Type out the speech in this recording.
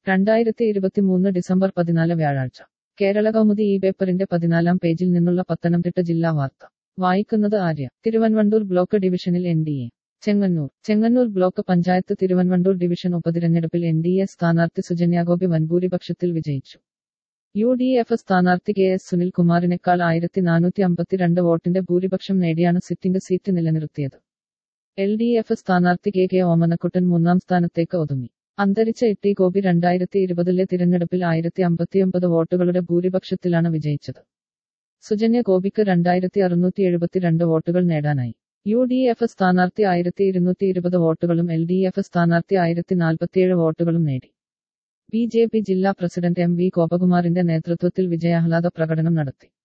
രണ്ടായിരത്തി ഇരുപത്തിമൂന്ന് ഡിസംബർ പതിനാല് വ്യാഴാഴ്ച കേരള കൗമുദി ഈ പേപ്പറിന്റെ പതിനാലാം പേജിൽ നിന്നുള്ള പത്തനംതിട്ട ജില്ലാ വാർത്ത വായിക്കുന്നത് ആര്യ തിരുവൻവണ്ടൂർ ബ്ലോക്ക് ഡിവിഷനിൽ N D A Chengannur Chengannur block panchayat Thiruvanvandoor division ഉപതിരഞ്ഞെടുപ്പിൽ എൻ ഡി എ സ്ഥാനാർത്ഥി സുജന്യാഗോപി വൻഭൂരിപക്ഷത്തിൽ വിജയിച്ചു യു ഡി എഫ് സ്ഥാനാർത്ഥി കെ എസ് സുനിൽകുമാറിനേക്കാൾ ആയിരത്തി നാനൂറ്റി അമ്പത്തിരണ്ട് വോട്ടിന്റെ ഭൂരിപക്ഷം നേടിയാണ് സിറ്റിംഗ് സീറ്റ് നിലനിർത്തിയത് എൽ ഡി എഫ് സ്ഥാനാർത്ഥി കെ കെ ഓമനക്കുട്ടൻ മൂന്നാം സ്ഥാനത്തേക്ക് ഒതുങ്ങി അന്തരിച്ച ഇട്ടി ഗോപി രണ്ടായിരത്തി ഇരുപതിലെ തിരഞ്ഞെടുപ്പിൽ ആയിരത്തി അമ്പത്തിയൊമ്പത് വോട്ടുകളുടെ ഭൂരിപക്ഷത്തിലാണ് വിജയിച്ചത് സുജന്യ ഗോപിക്ക് രണ്ടായിരത്തി അറുന്നൂറ്റി എഴുപത്തിരണ്ട് വോട്ടുകൾ നേടാനായി യു ഡി എഫ് സ്ഥാനാർത്ഥി ആയിരത്തി ഇരുന്നൂറ്റി ഇരുപത് വോട്ടുകളും എൽ ഡി എഫ് സ്ഥാനാർത്ഥി ആയിരത്തി നാൽപ്പത്തിയേഴ് വോട്ടുകളും നേടി ബി ജെ പി ജില്ലാ പ്രസിഡന്റ് എം വി ഗോപകുമാറിന്റെ നേതൃത്വത്തിൽ വിജയാഹ്ലാദ പ്രകടനം നടത്തി